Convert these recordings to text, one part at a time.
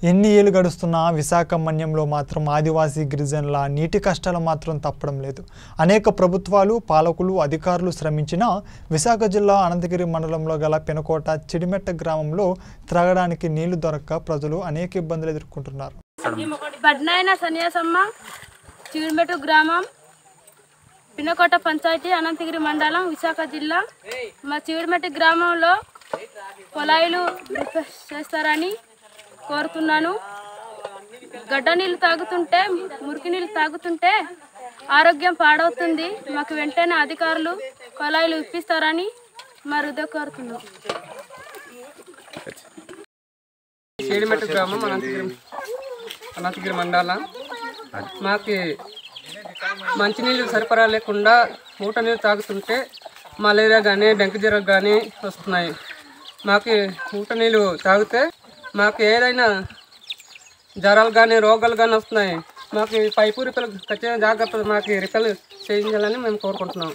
ఎన్ని ఏళ్ళు గడుస్తున్నా విశాఖ మన్యంలో మాత్రం ఆదివాసీ గిరిజనుల నీటి కష్టాలు మాత్రం తప్పడం లేదు అనేక ప్రభుత్వాలు పాలకులు అధికారులు శ్రమించినా విశాఖ జిల్లా అనంతగిరి మండలంలో గల పెనకోట చిడిమెట్ట గ్రామంలో త్రాగడానికి నీళ్లు దొరక్క ప్రజలు అనేక ఇబ్బందులు ఎదుర్కొంటున్నారు బడ్నాయన సన్యాసమ్మ చీడిమెట్టు గ్రామం పిన్నకోట పంచాయతీ అనంతగిరి మండలం విశాఖ జిల్లా మా చీడిమెట్టు గ్రామంలో పొలాయిలు రిపేర్ చేస్తారని కోరుతున్నాను గడ్డ నీళ్ళు తాగుతుంటే మురికి నీళ్ళు తాగుతుంటే ఆరోగ్యం పాడవుతుంది మాకు వెంటనే అధికారులు కొలాయిలు ఇప్పిస్తారని మా హృదయ కోరుతున్నాం చేడిమెట్టు గ్రామం అనంతగిరి అనంతగిరి మండలం మాకు మంచినీళ్ళు సరఫరా లేకుండా మూట నీళ్ళు తాగుతుంటే మలేరియా కానీ డెంకు జ్వరం కానీ వస్తున్నాయి మాకు మూట నీళ్ళు తాగితే మాకు ఏదైనా జ్వరాలు కానీ రోగాలు కానీ వస్తున్నాయి మాకు ఈ పైపు రిపేర్ ఖచ్చితంగా జాగ్రత్త మాకు రిపేర్ చేయించాలని మేము కోరుకుంటున్నాం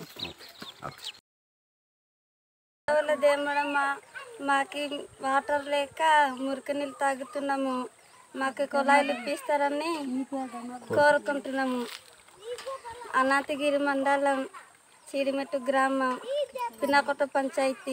దేమడం మా మాకి వాటర్ లేక మురికి నీళ్ళు తాగుతున్నాము మాకు కుళాయిలు ఇప్పిస్తారని కోరుకుంటున్నాము అనాథగిరి మండలం చీడిమెట్టు గ్రామం పినాకొట్ట పంచాయతీ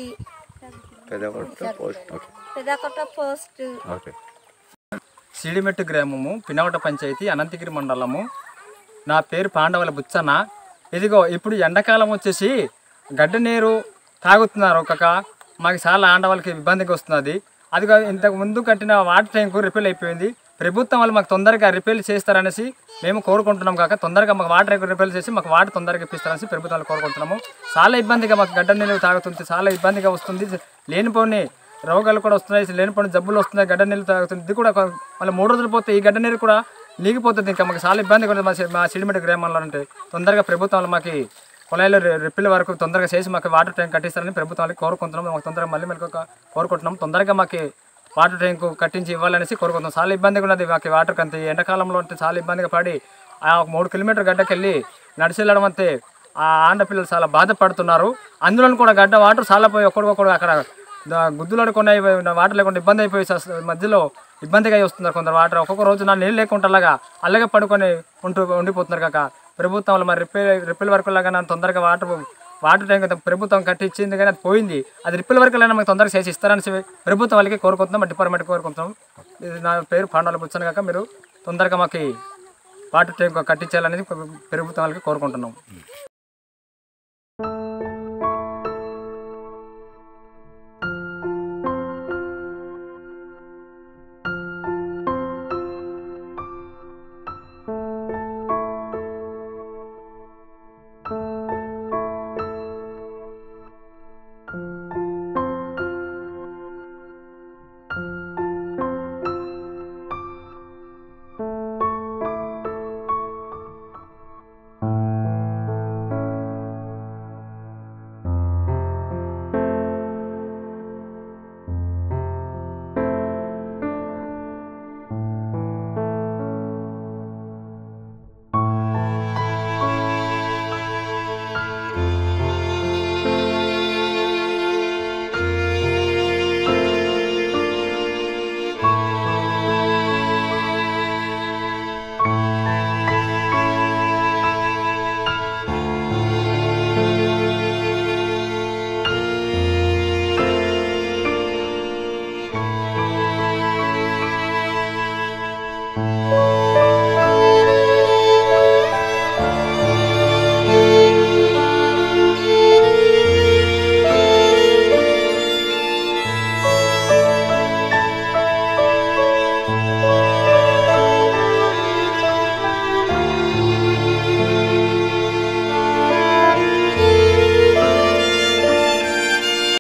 పెదకొట్ట పోస్ట్ సిడిమెట్టు గ్రామము పినవట పంచాయతీ అనంతగిరి మండలము నా పేరు పాండవుల బుచ్చన్న ఇదిగో ఇప్పుడు ఎండాకాలం వచ్చేసి గడ్డ నీరు తాగుతున్నారు ఒక్కొక్క మాకు చాలా ఆండవాళ్ళకి ఇబ్బందిగా వస్తున్నది అదిగో ఇంతకు ముందు కట్టిన వాటర్ ట్యాంక్ రిపేర్ అయిపోయింది ప్రభుత్వం వాళ్ళు మాకు తొందరగా రిపేర్ చేస్తారనేసి మేము కోరుకుంటున్నాం కాక తొందరగా మాకు వాటర్ ట్యాంక్ రిపేర్ చేసి మాకు వాటర్ తొందరగా ఇప్పిస్తారనేసి ప్రభుత్వాలు కోరుకుంటున్నాము చాలా ఇబ్బందిగా మాకు గడ్డ నీళ్ళు తాగుతుంది చాలా ఇబ్బందిగా వస్తుంది లేనిపోని రోగాలు కూడా వస్తున్నాయి లేనిపోయిన జబ్బులు వస్తున్నాయి గడ్డ నీళ్ళు తాగుతుంది ఇది కూడా ఒక- మళ్ళీ మూడు రోజులు పోతే ఈ గడ్డ నీరు కూడా నీగిపోతుంది ఇంకా మాకు చాలా ఇబ్బందిగా ఉంటుంది మా సి- మా సిడిమెట గ్రామంలో అంటే తొందరగా ప్రభుత్వాలు మాకు కుళాయిలో రిప్పిల్ వరకు తొందరగా చేసి మాకు వాటర్ ట్యాంక్ కట్టిస్తారని ప్రభుత్వానికి కోరుకుంటున్నాం మాకు తొందరగా మళ్ళీ మళ్ళీ ఒక కోరుకుంటున్నాం తొందరగా మాకు వాటర్ ట్యాంక్ కట్టించి ఇవ్వాలనేసి కోరుకుంటున్నాం చాలా ఇబ్బందిగా ఉన్నది మాకు వాటర్ అంతే ఈ ఎండాకాలంలో అంటే చాలా ఇబ్బందిగా పడి ఆ ఒక మూడు కిలోమీటర్ గడ్డకి వెళ్ళి నడిచి వెళ్ళడం అంతే ఆ ఆండపిల్లలు చాలా బాధపడుతున్నారు అందులో కూడా గడ్డ వాటర్ చాలా పోయి ఒక్కడికొక్కడు అక్కడ దా- గుద్దులు కొన్ని వాటర్ లేకుండా ఇబ్బంది అయిపోయి సస్- మధ్యలో ఇబ్బందిగా అయి వస్తున్నారు కొందరు వాటర్ ఒక్కొక్క రోజు నా నీళ్ళు లేకుండా అలాగా అలాగే పడుకొని ఉంటూ ఉండిపోతున్నారు కాక ప్రభుత్వం మరి రిపేర్ రిపేర్ వరకు లాగా నన్ను తొందరగా వాటర్ వాటర్ ట్యాంక్ ప్రభుత్వం కట్టించింది కానీ అది పోయింది అది రిపేర్ వరకు మాకు తొందరగా చేసి ఇస్తారని చెప్పి ప్రభుత్వం వాళ్ళకి కోరుకుంటున్నాం మా డిపార్ట్మెంట్ కోరుకుంటున్నాం ఇది నా పేరు పాండవాల బుచ్చన్ కాక మీరు తొందరగా మాకు వాటర్ ట్యాంక్ కట్టించాలనేది ప్రభుత్వం వాళ్ళకి కోరుకుంటున్నాం